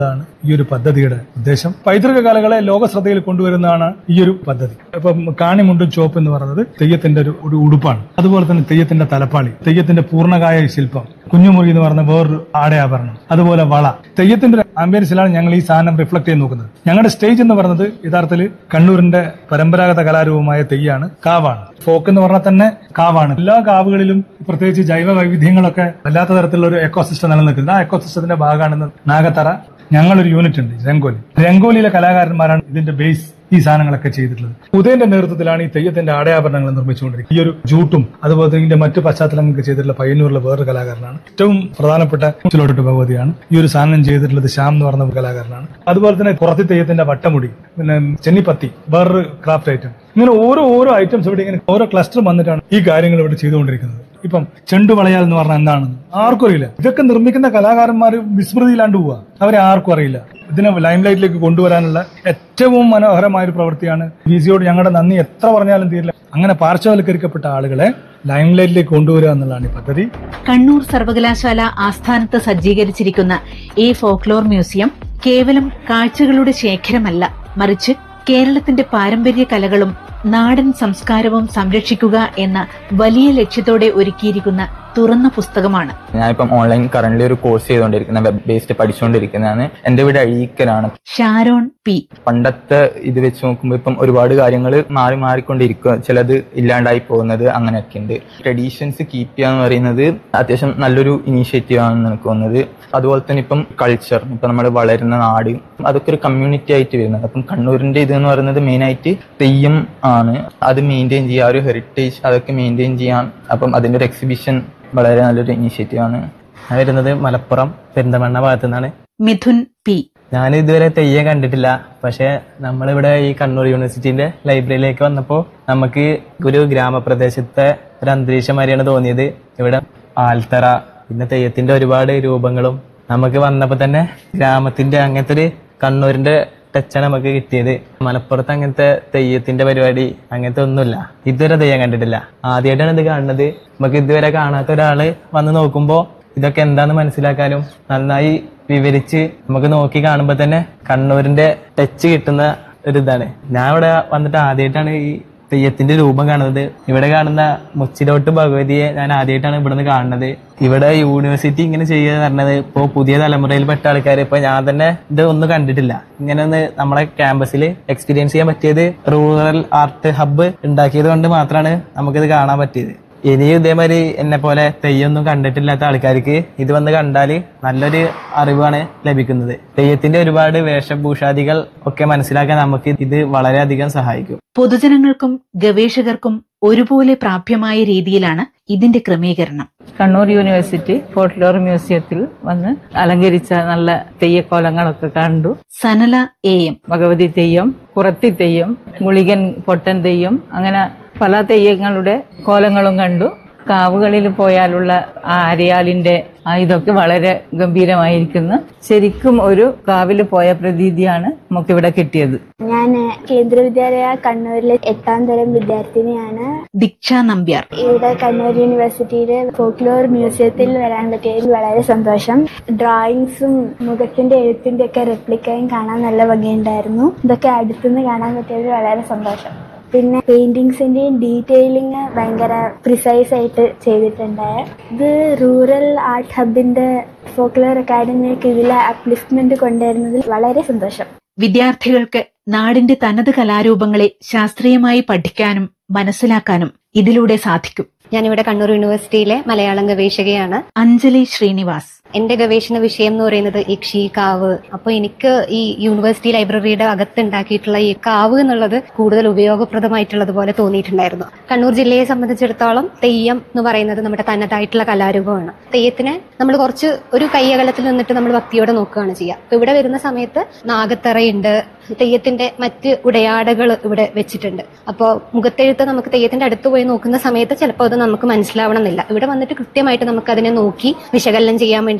ാണ് ഈ ഒരു പദ്ധതിയുടെ ഉദ്ദേശം പൈതൃക കലകളെ ലോക ശ്രദ്ധയിൽ കൊണ്ടുവരുന്നതാണ് ഈ ഒരു പദ്ധതി ഇപ്പം കാണിമുണ്ടും ചോപ്പ് എന്ന് പറയുന്നത് തെയ്യത്തിന്റെ ഒരു ഒരു ഉടുപ്പാണ് അതുപോലെ തന്നെ തെയ്യത്തിന്റെ തലപ്പാളി തെയ്യത്തിന്റെ പൂർണ്ണകായ ശില്പം കുഞ്ഞുമുറി എന്ന് പറയുന്ന വേറൊരു ആടയാഭരണം അതുപോലെ വള തെയ്യത്തിന്റെ ഒരു ആംബിയൻസിലാണ് ഞങ്ങൾ ഈ സാധനം റിഫ്ലക്ട് ചെയ്ത് നോക്കുന്നത് ഞങ്ങളുടെ സ്റ്റേജ് എന്ന് പറയുന്നത് യഥാർത്ഥത്തിൽ കണ്ണൂരിന്റെ പരമ്പരാഗത കലാരൂപമായ തെയ്യാണ് കാവാണ് ഫോക്ക് എന്ന് പറഞ്ഞാൽ തന്നെ കാവാണ് എല്ലാ കാവുകളിലും പ്രത്യേകിച്ച് ജൈവ വൈവിധ്യങ്ങളൊക്കെ വല്ലാത്ത തരത്തിലുള്ള ഒരു എക്കോസിസ്റ്റം നിലനിൽക്കുന്നത് ആ എക്കോസിസ്റ്റത്തിന്റെ ഭാഗമാണ് നാഗത്തറ ഞങ്ങളൊരു യൂണിറ്റ് ഉണ്ട് രംഗോലി രംഗോലിയിലെ കലാകാരന്മാരാണ് ഇതിന്റെ ബേസ് ഈ സാധനങ്ങളൊക്കെ ചെയ്തിട്ടുള്ളത് ഉദയന്റെ നേതൃത്വത്തിലാണ് ഈ തെയ്യത്തിന്റെ ആടയാഭരണങ്ങൾ നിർമ്മിച്ചുകൊണ്ടിരിക്കുന്നത് ഈ ഒരു ജൂട്ടും അതുപോലെ തന്നെ ഇതിന്റെ മറ്റു പശ്ചാത്തലങ്ങൾക്ക് ചെയ്തിട്ടുള്ള പയ്യന്നൂരിലെ വേറൊരു കലാകാരനാണ് ഏറ്റവും പ്രധാനപ്പെട്ട ചിലോട്ട് ഭഗവതിയാണ് ഈ ഒരു സാധനം ചെയ്തിട്ടുള്ളത് ശ്യാം എന്ന് പറഞ്ഞ ഒരു കലാകാരനാണ് അതുപോലെ തന്നെ കുറത്തി തെയ്യത്തിന്റെ വട്ടമുടി പിന്നെ ചെന്നിപ്പത്തി വേറൊരു ക്രാഫ്റ്റ് ഐറ്റം ഇങ്ങനെ ഓരോ ഓരോ ഐറ്റംസ് ഇവിടെ ഇങ്ങനെ ഓരോ ക്ലസ്റ്റർ വന്നിട്ടാണ് ഈ കാര്യങ്ങൾ ഇവിടെ ചെയ്തുകൊണ്ടിരിക്കുന്നത് ഇപ്പം ചെണ്ടുവളയാൽ എന്ന് പറഞ്ഞാൽ എന്താണെന്ന് ആർക്കും അറിയില്ല ഇതൊക്കെ നിർമ്മിക്കുന്ന കലാകാരന്മാർ വിസ്മൃതിയിലാണ്ട് പോവുക അവരെ ആർക്കും അറിയില്ല ഇതിനെ ലൈം ലൈറ്റിലേക്ക് കൊണ്ടുവരാനുള്ള ഏറ്റവും മനോഹരമായ ഒരു പ്രവൃത്തിയാണ് വി സിയോട് ഞങ്ങളുടെ നന്ദി എത്ര പറഞ്ഞാലും തീരില്ല അങ്ങനെ പാർശ്വവൽക്കരിക്കപ്പെട്ട ആളുകളെ ലൈം ലൈറ്റിലേക്ക് കൊണ്ടുവരിക എന്നുള്ളതാണ് ഈ പദ്ധതി കണ്ണൂർ സർവകലാശാല ആസ്ഥാനത്ത് സജ്ജീകരിച്ചിരിക്കുന്ന ഈ ഫോക്ലോർ മ്യൂസിയം കേവലം കാഴ്ചകളുടെ ശേഖരമല്ല മറിച്ച് കേരളത്തിന്റെ പാരമ്പര്യ കലകളും നാടൻ സംസ്കാരവും സംരക്ഷിക്കുക എന്ന വലിയ ലക്ഷ്യത്തോടെ ഒരുക്കിയിരിക്കുന്ന തുറന്ന പുസ്തകമാണ് ഞാനിപ്പം ഓൺലൈൻ കറന്റ് ഒരു കോഴ്സ് ചെയ്തുകൊണ്ടിരിക്കുന്ന വെബ് ബേസ്ഡ് പഠിച്ചുകൊണ്ടിരിക്കുന്നതാണ് എന്റെ വീട് അഴീക്കലാണ് ഷാരോൺ പി പണ്ടത്തെ ഇത് വെച്ച് നോക്കുമ്പോൾ ഇപ്പം ഒരുപാട് കാര്യങ്ങൾ മാറി മാറിക്കൊണ്ടിരിക്കുക ചിലത് ഇല്ലാണ്ടായി പോകുന്നത് അങ്ങനെയൊക്കെ ഉണ്ട് ട്രഡീഷൻസ് കീപ്പ് ചെയ്യുക എന്ന് പറയുന്നത് അത്യാവശ്യം നല്ലൊരു ഇനീഷ്യേറ്റീവ് ആണെന്ന് എനിക്ക് തോന്നുന്നത് അതുപോലെ തന്നെ ഇപ്പം കൾച്ചർ ഇപ്പം നമ്മൾ വളരുന്ന നാട് അതൊക്കെ ഒരു കമ്മ്യൂണിറ്റി ആയിട്ട് വരുന്നത് അപ്പം കണ്ണൂരിന്റെ ഇത് എന്ന് പറയുന്നത് മെയിൻ ആയിട്ട് തെയ്യം ആണ് അത് മെയിൻറ്റെയിൻ ചെയ്യുക ആ ഒരു ഹെറിറ്റേജ് അതൊക്കെ മെയിൻറ്റെയിൻ ചെയ്യാൻ അപ്പം അതിന്റെ ഒരു എക്സിബിഷൻ വളരെ നല്ലൊരു ഇനീഷ്യേറ്റീവ് ആണ് ഞാൻ വരുന്നത് മലപ്പുറം പെരിന്തമണ്ണ ഭാഗത്തു നിന്നാണ് മിഥുൻ പി ഞാൻ ഇതുവരെ തെയ്യം കണ്ടിട്ടില്ല പക്ഷെ നമ്മളിവിടെ ഈ കണ്ണൂർ യൂണിവേഴ്സിറ്റിന്റെ ലൈബ്രറിയിലേക്ക് വന്നപ്പോൾ നമുക്ക് ഒരു ഗ്രാമപ്രദേശത്തെ ഒരു അന്തരീക്ഷം മാതിരിയാണ് തോന്നിയത് ഇവിടെ ആൽത്തറ പിന്നെ തെയ്യത്തിന്റെ ഒരുപാട് രൂപങ്ങളും നമുക്ക് വന്നപ്പോൾ തന്നെ ഗ്രാമത്തിന്റെ അങ്ങനത്തെ ഒരു കണ്ണൂരിന്റെ ടച്ചാണ് നമുക്ക് കിട്ടിയത് മലപ്പുറത്ത് അങ്ങനത്തെ തെയ്യത്തിന്റെ പരിപാടി അങ്ങനത്തെ ഒന്നുമില്ല ഇതുവരെ തെയ്യം കണ്ടിട്ടില്ല ആദ്യമായിട്ടാണ് ഇത് കാണുന്നത് നമുക്ക് ഇതുവരെ കാണാത്ത ഒരാള് വന്ന് നോക്കുമ്പോൾ ഇതൊക്കെ എന്താന്ന് മനസ്സിലാക്കാനും നന്നായി വിവരിച്ച് നമുക്ക് നോക്കി കാണുമ്പോൾ തന്നെ കണ്ണൂരിന്റെ ടച്ച് കിട്ടുന്ന ഒരു ഇതാണ് ഞാൻ ഇവിടെ വന്നിട്ട് ആദ്യമായിട്ടാണ് ഈ തെയ്യത്തിന്റെ രൂപം കാണുന്നത് ഇവിടെ കാണുന്ന മുച്ചിലോട്ട് ഭഗവതിയെ ഞാൻ ആദ്യമായിട്ടാണ് ഇവിടുന്ന് കാണുന്നത് ഇവിടെ യൂണിവേഴ്സിറ്റി ഇങ്ങനെ ചെയ്യുക എന്ന് പറഞ്ഞത് ഇപ്പോൾ പുതിയ തലമുറയിൽപ്പെട്ട ആൾക്കാർ ഇപ്പൊ ഞാൻ തന്നെ ഇത് ഒന്നും കണ്ടിട്ടില്ല ഇങ്ങനെ ഒന്ന് നമ്മളെ ക്യാമ്പസിൽ എക്സ്പീരിയൻസ് ചെയ്യാൻ പറ്റിയത് റൂറൽ ആർട്ട് ഹബ്ബ് ഉണ്ടാക്കിയത് കൊണ്ട് മാത്രമാണ് നമുക്കിത് കാണാൻ പറ്റിയത് ഇനിയും ഇതേമാതിരി എന്നെ പോലെ തെയ്യൊന്നും കണ്ടിട്ടില്ലാത്ത ആൾക്കാർക്ക് ഇത് വന്ന് കണ്ടാൽ നല്ലൊരു അറിവാണ് ലഭിക്കുന്നത് തെയ്യത്തിന്റെ ഒരുപാട് വേഷഭൂഷാദികൾ ഒക്കെ മനസ്സിലാക്കാൻ നമുക്ക് ഇത് വളരെയധികം സഹായിക്കും പൊതുജനങ്ങൾക്കും ഗവേഷകർക്കും ഒരുപോലെ പ്രാപ്യമായ രീതിയിലാണ് ഇതിന്റെ ക്രമീകരണം കണ്ണൂർ യൂണിവേഴ്സിറ്റി ഫോൾക്ലോർ മ്യൂസിയത്തിൽ വന്ന് അലങ്കരിച്ച നല്ല തെയ്യക്കോലങ്ങളൊക്കെ കണ്ടു സനല എ എം ഭഗവതി തെയ്യം കുറത്തി തെയ്യം ഗുളികൻ പൊട്ടൻ തെയ്യം അങ്ങനെ പല തെയ്യങ്ങളുടെ കോലങ്ങളും കണ്ടു കാവുകളിൽ പോയാലുള്ള ആ അരയാലിന്റെ ആ ഇതൊക്കെ വളരെ ഗംഭീരമായിരിക്കുന്നു ശരിക്കും ഒരു കാവിൽ പോയ പ്രതീതിയാണ് നമുക്കിവിടെ കിട്ടിയത് ഞാൻ കേന്ദ്ര വിദ്യാലയ കണ്ണൂരിലെ എട്ടാം തരം വിദ്യാർത്ഥിനിയാണ് ദീക്ഷ നമ്പ്യാർ ഇവിടെ കണ്ണൂർ യൂണിവേഴ്സിറ്റിയിലെ ഫോക്ലോർ മ്യൂസിയത്തിൽ വരാൻ പറ്റിയതിൽ വളരെ സന്തോഷം ഡ്രോയിങ്സും മുഖത്തിന്റെ എഴുത്തിന്റെ ഒക്കെ റെപ്ലിക്കയും കാണാൻ നല്ല ഭംഗിയുണ്ടായിരുന്നു ഇതൊക്കെ അടുത്തുനിന്ന് കാണാൻ പറ്റിയതിൽ വളരെ സന്തോഷം പിന്നെ പെയിന്റിങ്സിന്റെയും ഡീറ്റെയിലിംഗ് ഭയങ്കര പ്രിസൈസ് ആയിട്ട് ചെയ്തിട്ടുണ്ട് ഇത് റൂറൽ ആർട്ട് ഹബിന്റെ ഫോക്ലോർ അക്കാദമിക്ക് ഇതിലെ അപ്ലിഫ്റ്റ്മെന്റ് കൊണ്ടുവരുന്നതിൽ വളരെ സന്തോഷം വിദ്യാർത്ഥികൾക്ക് നാടിന്റെ തനത് കലാരൂപങ്ങളെ ശാസ്ത്രീയമായി പഠിക്കാനും മനസ്സിലാക്കാനും ഇതിലൂടെ സാധിക്കും ഞാനിവിടെ കണ്ണൂർ യൂണിവേഴ്സിറ്റിയിലെ മലയാളം ഗവേഷകയാണ് അഞ്ജലി ശ്രീനിവാസ് എന്റെ ഗവേഷണ വിഷയം എന്ന് പറയുന്നത് യക്ഷി കാവ് അപ്പൊ എനിക്ക് ഈ യൂണിവേഴ്സിറ്റി ലൈബ്രറിയുടെ അകത്ത് ഉണ്ടാക്കിയിട്ടുള്ള ഈ കാവ് എന്നുള്ളത് കൂടുതൽ ഉപയോഗപ്രദമായിട്ടുള്ളത് പോലെ തോന്നിയിട്ടുണ്ടായിരുന്നു കണ്ണൂർ ജില്ലയെ സംബന്ധിച്ചിടത്തോളം തെയ്യം എന്ന് പറയുന്നത് നമ്മുടെ തനതായിട്ടുള്ള കലാരൂപമാണ് തെയ്യത്തിനെ നമ്മൾ കുറച്ച് ഒരു കൈയകലത്തിൽ നിന്നിട്ട് നമ്മൾ ഭക്തിയോടെ നോക്കുകയാണ് ചെയ്യുക അപ്പൊ ഇവിടെ വരുന്ന സമയത്ത് നാഗത്തറയുണ്ട് തെയ്യത്തിന്റെ മറ്റ് ഉടയാടകൾ ഇവിടെ വെച്ചിട്ടുണ്ട് അപ്പോൾ മുഖത്തെഴുത്ത് നമുക്ക് തെയ്യത്തിന്റെ അടുത്ത് പോയി നോക്കുന്ന സമയത്ത് ചിലപ്പോൾ അത് നമുക്ക് മനസ്സിലാവണമെന്നില്ല ഇവിടെ വന്നിട്ട് കൃത്യമായിട്ട് നമുക്ക് അതിനെ നോക്കി വിശകലനം ചെയ്യാൻ വേണ്ടി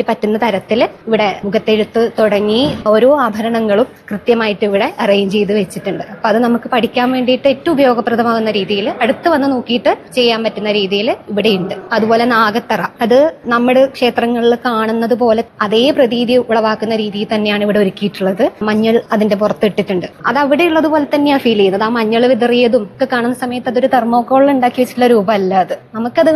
വേണ്ടി പറ്റുന്ന തരത്തിൽ ഇവിടെ മുഖത്തെഴുത്ത് തുടങ്ങി ഓരോ ആഭരണങ്ങളും കൃത്യമായിട്ട് ഇവിടെ അറേഞ്ച് ചെയ്ത് വെച്ചിട്ടുണ്ട് അപ്പൊ അത് നമുക്ക് പഠിക്കാൻ വേണ്ടിയിട്ട് ഏറ്റവും ഉപയോഗപ്രദമാകുന്ന രീതിയിൽ അടുത്ത് വന്ന് നോക്കിയിട്ട് ചെയ്യാൻ പറ്റുന്ന രീതിയിൽ ഇവിടെ ഉണ്ട് അതുപോലെ നാഗത്തറ അത് നമ്മുടെ ക്ഷേത്രങ്ങളിൽ കാണുന്നത് പോലെ അതേ പ്രതീതി ഉളവാക്കുന്ന രീതിയിൽ തന്നെയാണ് ഇവിടെ ഒരുക്കിയിട്ടുള്ളത് മഞ്ഞൾ അതിന്റെ പുറത്തിട്ടിട്ടുണ്ട് അത് അവിടെ ഉള്ളതുപോലെ തന്നെയാണ് ഫീൽ ചെയ്യുന്നത് ആ മഞ്ഞൾ വിതറിയതും ഒക്കെ കാണുന്ന സമയത്ത് അതൊരു തെർമോക്കോളിൽ ഉണ്ടാക്കി വെച്ചിട്ടുള്ള രൂപമല്ല അത് നമുക്കത്